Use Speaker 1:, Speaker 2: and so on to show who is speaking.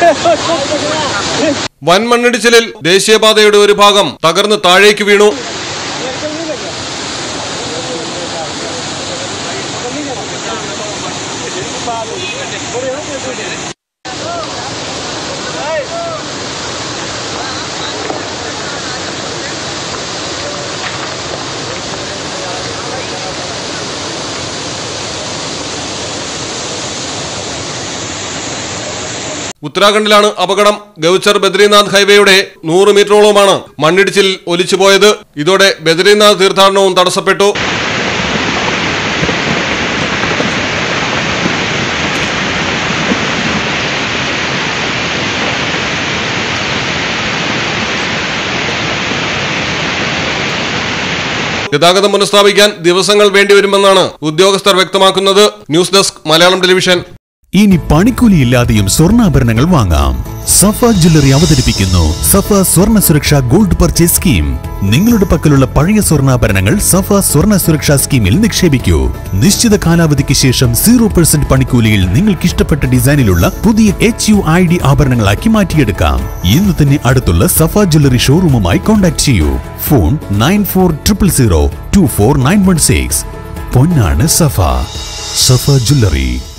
Speaker 1: വൻ മണ്ണിടിച്ചിലിൽ ദേശീയപാതയുടെ ഒരു ഭാഗം തകർന്ന് താഴേക്ക് വീണു ഉത്തരാഖണ്ഡിലാണ് അപകടം ഗൗച്ചർ ബദ്രീനാഥ് ഹൈവേയുടെ നൂറ് മീറ്ററോളമാണ് മണ്ണിടിച്ചിൽ ഒലിച്ചുപോയത് ഇതോടെ ബദ്രീനാഥ് തീർത്ഥാടനവും തടസ്സപ്പെട്ടു ഗതാഗതം പുനഃസ്ഥാപിക്കാൻ ദിവസങ്ങൾ വേണ്ടിവരുമെന്നാണ് ഉദ്യോഗസ്ഥർ വ്യക്തമാക്കുന്നത് ന്യൂസ് ഡെസ്ക് മലയാളം ടെലിവിഷൻ
Speaker 2: ഇനി പണിക്കൂലിയില്ലാതെയും സ്വർണ്ണാഭരണങ്ങൾ വാങ്ങാം സഫ ജ്വല്ലറി അവതരിപ്പിക്കുന്നു സഫ സ്വർണ്ണ സുരക്ഷ ഗോൾഡ് പർച്ചേസ് സ്കീം നിങ്ങളുടെ പക്കലുള്ള പഴയ സ്വർണ്ണാഭരണങ്ങൾ സഫ സ്വർണ്ണ സുരക്ഷാ സ്കീമിൽ നിക്ഷേപിക്കൂ നിശ്ചിത കാലാവധിക്ക് ശേഷം സീറോ പെർസെന്റ് പണിക്കൂലിയിൽ നിങ്ങൾക്ക് ഇഷ്ടപ്പെട്ട ഡിസൈനിലുള്ള പുതിയ എച്ച് യു ഐ ഡി ആഭരണങ്ങളാക്കി മാറ്റിയെടുക്കാം ഇന്ന് തന്നെ അടുത്തുള്ള സഫ ജ്വല്ലറി ഷോറൂമുമായി കോൺടാക്ട് ചെയ്യൂ phone nine four triple zero two four nine one six പൊന്നാണ് സഫ സഫ ജ്വല്ലറി